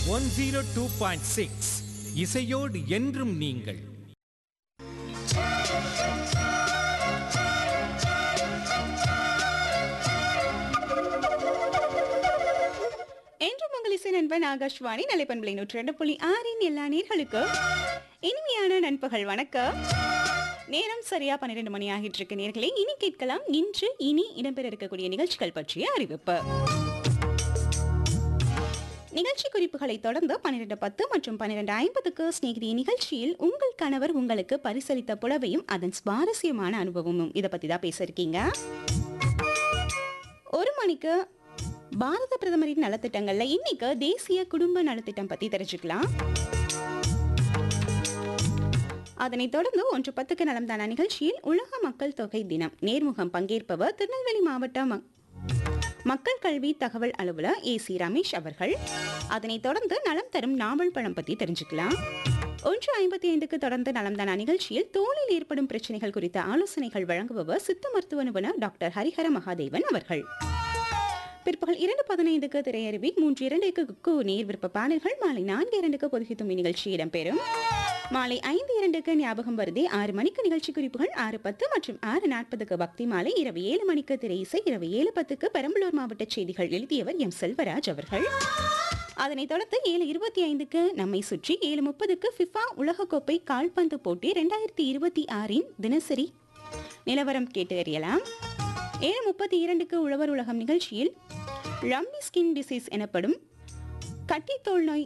one zero two point six இசையோடு என்றும் நீங்கள் என்றும் உங்கள் இசை நண்பன் ஆகாஷ்வாணி நிலைப்பண்பலை நூற்றி ரெண்டு புள்ளி ஆறின் எல்லா நேர்களுக்கு இனிமையான நண்பகல் வணக்கம் நேரம் சரியா பன்னிரெண்டு மணி ஆகிட்டு இருக்கு நேர்களே இனி கேட்கலாம் இன்று இனி இடம்பெற இருக்கக்கூடிய நிகழ்ச்சிகள் பற்றிய அறிவிப்பு நிகழ்ச்சி குறிப்புகளை தொடர்ந்து பன்னிரெண்டு பத்து மற்றும் பன்னிரெண்டு ஐம்பதுக்கு ஸ்நேகிதி நிகழ்ச்சியில் உங்கள் கணவர் உங்களுக்கு பரிசளித்த புலவையும் அதன் சுவாரஸ்யமான அனுபவமும் இதை பத்தி தான் பேச இருக்கீங்க ஒரு மணிக்கு பாரத பிரதமரின் நலத்திட்டங்கள்ல இன்னைக்கு தேசிய குடும்ப நலத்திட்டம் பத்தி தெரிஞ்சுக்கலாம் அதனைத் தொடர்ந்து ஒன்று பத்துக்கு நலம் தானா நிகழ்ச்சியில் உலக மக்கள் தொகை தினம் நேர்முகம் பங்கேற்பவர் திருநெல்வேலி மாவட்ட ம- மக்கள் கல்வி தகவல் அலுவலர் ஏ சி ரமேஷ் அவர்கள் அதனைத் தொடர்ந்து நலம் தரும் நாவல் பழம் பத்தி தெரிஞ்சுக்கலாம் ஒன்று ஐம்பத்தி ஐந்துக்கு தொடர்ந்து நலம்தானா நிகழ்ச்சியில் தோலில் ஏற்படும் பிரச்சனைகள் குறித்த ஆலோசனைகள் வழங்குபவர் சித்த மருத்துவ நிபுணர் டாக்டர் ஹரிஹர மகாதேவன் அவர்கள் பிற்பகல் இரண்டு பதினைந்துக்கு திரையருவி மூன்று இரண்டுக்கு குக்கு நீர் விருப்ப பாடல்கள் மாலை நான்கு இரண்டுக்கு பொதுகி தும்பி நிகழ்ச்சி இடம்பெறும் மாலை ஐந்து இரண்டுக்கு ஞாபகம் வருதே ஆறு மணிக்கு நிகழ்ச்சி குறிப்புகள் ஆறு பத்து மற்றும் ஆறு நாற்பதுக்கு பக்தி மாலை இரவு ஏழு மணிக்கு திரை இசை இரவு ஏழு பத்துக்கு பெரம்பலூர் மாவட்ட செய்திகள் எழுதியவர் எம் செல்வராஜ் அவர்கள் அதனைத் தொடர்ந்து ஏழு இருபத்தி ஐந்துக்கு நம்மை சுற்றி ஏழு முப்பதுக்கு ஃபிஃபா உலகக்கோப்பை கால்பந்து போட்டி ரெண்டாயிரத்தி இருபத்தி ஆறின் தினசரி நிலவரம் கேட்டு அறியலாம் ஏழு முப்பத்தி இரண்டுக்கு உழவர் உலகம் நிகழ்ச்சியில் ரம்மி ஸ்கின் டிசீஸ் எனப்படும் கட்டித்தோல் நோய்